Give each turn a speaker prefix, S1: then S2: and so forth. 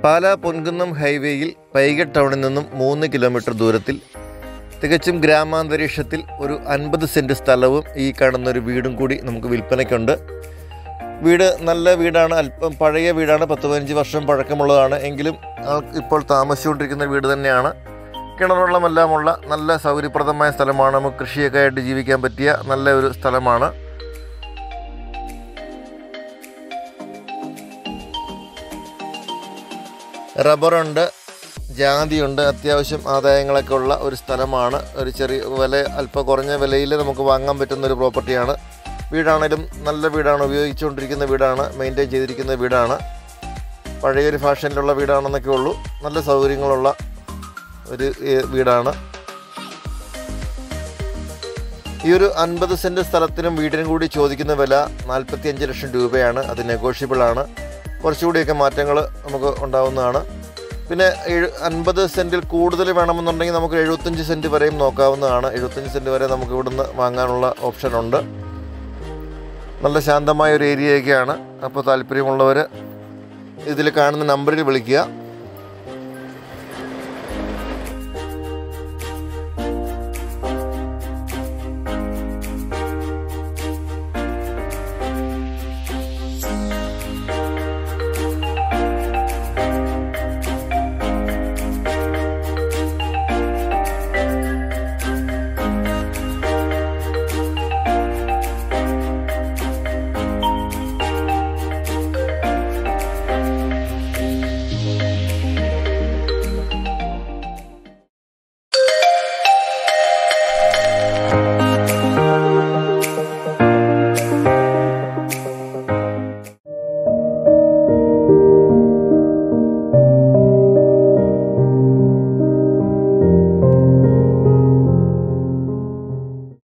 S1: പാലാ പൊൻകുന്നം ഹൈവേയിൽ പൈക ടൗണിൽ നിന്നും മൂന്ന് കിലോമീറ്റർ ദൂരത്തിൽ തികച്ചും ഗ്രാമാന്തരീക്ഷത്തിൽ ഒരു അൻപത് സെൻറ്റ് സ്ഥലവും ഈ കാണുന്ന ഒരു വീടും കൂടി നമുക്ക് വിൽപ്പനയ്ക്കുണ്ട് വീട് നല്ല വീടാണ് അല്പം പഴയ വീടാണ് പത്ത് പതിനഞ്ച് വർഷം പഴക്കമുള്ളതാണ് എങ്കിലും ആൾക്ക് ഇപ്പോൾ താമസിച്ചുകൊണ്ടിരിക്കുന്ന വീട് തന്നെയാണ് കിണറുവെള്ളമെല്ലാമുള്ള നല്ല സൗകര്യപ്രദമായ സ്ഥലമാണ് നമുക്ക് കൃഷിയൊക്കെ ആയിട്ട് ജീവിക്കാൻ പറ്റിയ നല്ല ഒരു സ്ഥലമാണ് റബ്ബറുണ്ട് ജാതിയുണ്ട് അത്യാവശ്യം ആദായങ്ങളൊക്കെ ഉള്ള ഒരു സ്ഥലമാണ് ഒരു ചെറിയ വില അല്പം കുറഞ്ഞ വിലയിൽ നമുക്ക് വാങ്ങാൻ പറ്റുന്ന ഒരു പ്രോപ്പർട്ടിയാണ് വീടാണേലും നല്ല വീടാണ് ഉപയോഗിച്ചുകൊണ്ടിരിക്കുന്ന വീടാണ് മെയിൻറ്റെയിൻ ചെയ്തിരിക്കുന്ന വീടാണ് പഴയൊരു ഫാഷനിലുള്ള വീടാണെന്നൊക്കെ ഉള്ളൂ നല്ല സൗകര്യങ്ങളുള്ള ഒരു ഏ, വീടാണ് ഈ ഒരു അൻപത് സെൻറ്റ് സ്ഥലത്തിനും വീടിനും കൂടി ചോദിക്കുന്ന വില നാൽപ്പത്തി അഞ്ച് ലക്ഷം രൂപയാണ് അത് നെഗോഷ്യബിൾ ആണ് കുറച്ചുകൂടിയൊക്കെ മാറ്റങ്ങൾ നമുക്ക് ഉണ്ടാവുന്നതാണ് പിന്നെ എഴു അൻപത് സെൻറ്റിൽ കൂടുതൽ വേണമെന്നുണ്ടെങ്കിൽ നമുക്ക് എഴുപത്തഞ്ച് സെൻറ്റ് വരെയും നോക്കാവുന്നതാണ് എഴുപത്തഞ്ച് സെൻറ്റ് വരെ നമുക്ക് ഇവിടുന്ന് വാങ്ങാനുള്ള ഓപ്ഷൻ ഉണ്ട് നല്ല ശാന്തമായ ഒരു ഏരിയയൊക്കെയാണ് അപ്പോൾ താല്പര്യമുള്ളവർ ഇതിൽ കാണുന്ന നമ്പറിൽ വിളിക്കുക